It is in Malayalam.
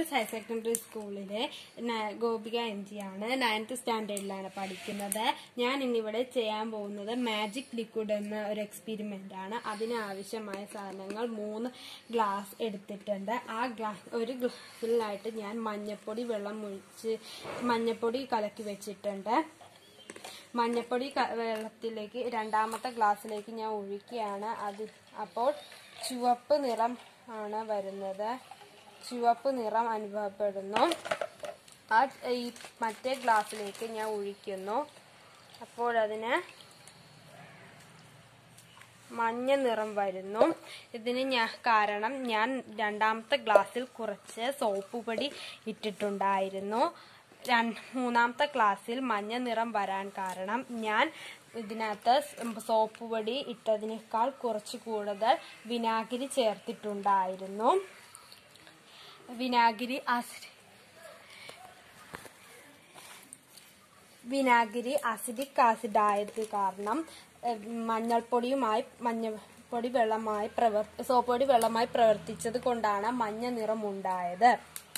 ഗേൾസ് ഹയർ സെക്കൻഡറി സ്കൂളിലെ ന- ഗോപിക എം ജി ആണ് നയൻത്ത് സ്റ്റാൻഡേർഡിലാണ് പഠിക്കുന്നത് ഞാൻ ഇന്നിവിടെ ചെയ്യാൻ പോകുന്നത് മാജിക് ലിക്വിഡ് എന്ന ഒരു എക്സ്പെരിമെന്റ് ആണ് അതിന് ആവശ്യമായ സാധനങ്ങൾ മൂന്ന് ഗ്ലാസ് എടുത്തിട്ടുണ്ട് ആ ഗ്ലാസ് ഒരു ഗ്ലാസ്സിലായിട്ട് ഞാൻ മഞ്ഞപ്പൊടി വെള്ളം ഒഴിച്ച് മഞ്ഞപ്പൊടി കലക്കി വെച്ചിട്ടുണ്ട് മഞ്ഞപ്പൊടി ക- വെള്ളത്തിലേക്ക് രണ്ടാമത്തെ ഗ്ലാസ്സിലേക്ക് ഞാൻ ഒഴിക്കുകയാണ് അത് അപ്പോൾ ചുവപ്പ് നിറം ആണ് വരുന്നത് ചുവപ്പ് നിറം അനുഭവപ്പെടുന്നു ആ ഈ മറ്റേ ഗ്ലാസ്സിലേക്ക് ഞാൻ ഒഴിക്കുന്നു അപ്പോൾ അതിന് മഞ്ഞ നിറം വരുന്നു ഇതിന് ഞാൻ കാരണം ഞാൻ രണ്ടാമത്തെ ഗ്ലാസ്സിൽ കുറച്ച് സോപ്പ് പൊടി ഇട്ടിട്ടുണ്ടായിരുന്നു രൺ- മൂന്നാമത്തെ ഗ്ലാസ്സിൽ മഞ്ഞ നിറം വരാൻ കാരണം ഞാൻ ഇതിനകത്ത് സോപ്പ് പൊടി ഇട്ടതിനേക്കാൾ കുറച്ച് കൂടുതൽ വിനാഗിരി ചേർത്തിട്ടുണ്ടായിരുന്നു വിനാഗിരി ആസിഡ് വിനാഗിരി അസിഡിക് ആസിഡ് ആയത് കാരണം ഏഹ്, മഞ്ഞൾപ്പൊടിയുമായി മഞ്ഞപ്പൊടി വെള്ളമായി പ്രവർ സോപ്പ് പൊടി വെള്ളമായി പ്രവർത്തിച്ചത് കൊണ്ടാണ് മഞ്ഞ നിറം ഉണ്ടായത്